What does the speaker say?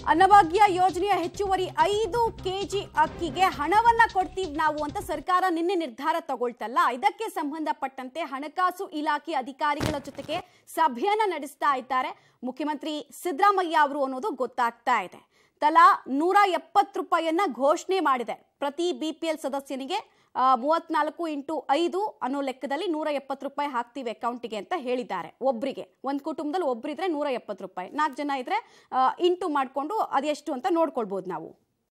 ಅನ್ನಭಾಗ್ಯ ಯೋಜನೆಯ ಹೆಚ್ಚುವರಿ ಐದು ಕೆಜಿ ಅಕ್ಕಿಗೆ ಹಣವನ್ನ ಕೊಡ್ತೀವಿ ನಾವು ಅಂತ ಸರ್ಕಾರ ನಿನ್ನೆ ನಿರ್ಧಾರ ತಗೊಳ್ತಲ್ಲ ಇದಕ್ಕೆ ಸಂಬಂಧಪಟ್ಟಂತೆ ಹಣಕಾಸು ಇಲಾಖೆ ಅಧಿಕಾರಿಗಳ ಜೊತೆಗೆ ಸಭೆಯನ್ನ ನಡೆಸ್ತಾ ಇದ್ದಾರೆ ಮುಖ್ಯಮಂತ್ರಿ ಸಿದ್ದರಾಮಯ್ಯ ಅವರು ಅನ್ನೋದು ಗೊತ್ತಾಗ್ತಾ ಇದೆ ತಲಾ ನೂರ ಎಪ್ಪತ್ತು ರೂಪಾಯಿಯನ್ನ ಘೋಷಣೆ ಮಾಡಿದೆ ಪ್ರತಿ ಬಿ ಪಿ ಎಲ್ ಸದಸ್ಯನಿಗೆ ಆ, ಮೂವತ್ನಾಲ್ಕು ಇಂಟು ಐದು ಅನ್ನೋ ಲೆಕ್ಕದಲ್ಲಿ ನೂರ ಎಪ್ಪತ್ತು ರೂಪಾಯಿ ಹಾಕ್ತೀವಿ ಅಕೌಂಟಿಗೆ ಅಂತ ಹೇಳಿದ್ದಾರೆ ಒಬ್ರಿಗೆ ಒಂದು ಕುಟುಂಬದಲ್ಲಿ ಒಬ್ರಿದ್ರೆ ನೂರ ಎಪ್ಪತ್ತು ರೂಪಾಯಿ ನಾಲ್ಕು ಜನ ಇದ್ರೆ ಆ, ಇಂಟು ಮಾಡಿಕೊಂಡು ಅದೆಷ್ಟು ಅಂತ ನೋಡ್ಕೊಳ್ಬೋದು ನಾವು